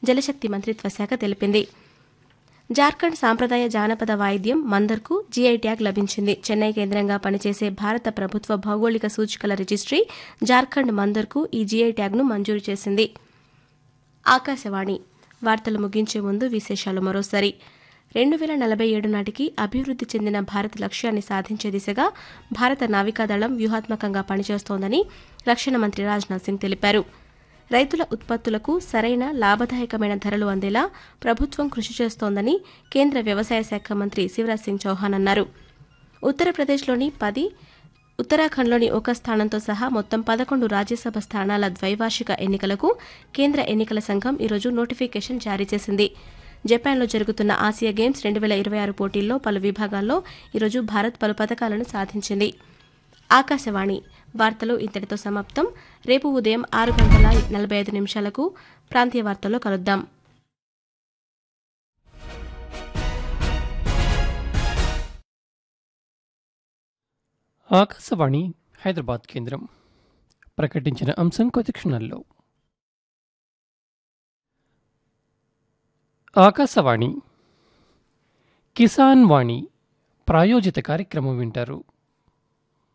జలశక్తి మంత్రిత్వ శాఖ తెలిపింది జార్ఖండ్ సాంప్రదాయ జానపద వాయిద్యం మందర్కు జీఐ ట్యాగ్ లభించింది చెన్నై కేంద్రంగా పనిచేసే భారత ప్రభుత్వ భౌగోళిక సూచికల రిజిస్ట్రీ జార్ఖండ్ మందర్కు ఈ జీఐ ట్యాగ్ను మంజూరు చేసింది ఆకాశవాణి వార్తలు ముగించే ముందు విశేషాలు మరోసారి రెండు వేల నలభై ఏడు నాటికి అభివృద్ధి చెందిన భారత్ లక్ష్యాన్ని సాధించే దిశగా భారత నావికాదళం వ్యూహాత్మకంగా పనిచేస్తోందని రక్షణ మంత్రి రాజ్నాథ్ సింగ్ తెలిపారు రైతుల ఉత్పత్తులకు సరైన లాభదాయకమైన ధరలు అందేలా ప్రభుత్వం కృషి చేస్తోందని కేంద్ర వ్యవసాయ శాఖ మంత్రి శివరాజ్ సింగ్ చౌహాన్ అన్నారు ఉత్తరప్రదేశ్లోని పది ఉత్తరాఖండ్లోని ఒక స్థానంతో సహా మొత్తం పదకొండు రాజ్యసభ స్థానాల ద్వైవార్షిక ఎన్నికలకు కేంద్ర ఎన్నికల సంఘం ఈరోజు నోటిఫికేషన్ జారీ చేసింది జపాన్లో జరుగుతున్న ఆసియా గేమ్స్ రెండు వేల ఇరవై ఆరు పోటీల్లో పలు విభాగాల్లో ఈరోజు భారత్ పలు పథకాలను సాధించింది ఆకాశవాణి వార్తలు ఇంతటితో సమాప్తం రేపు ఉదయం ఆరు గంటల నలభై ఐదు నిమిషాలకు ప్రాంతీయ వార్తల్లో కలుద్దాం ఆకాశవాణి హైదరాబాద్ కేంద్రం ప్రకటించిన అంశం కొద్ది క్షణాల్లో ఆకాశవాణి కిసాన్ వాణి ప్రాయోజిత కార్యక్రమం వింటారు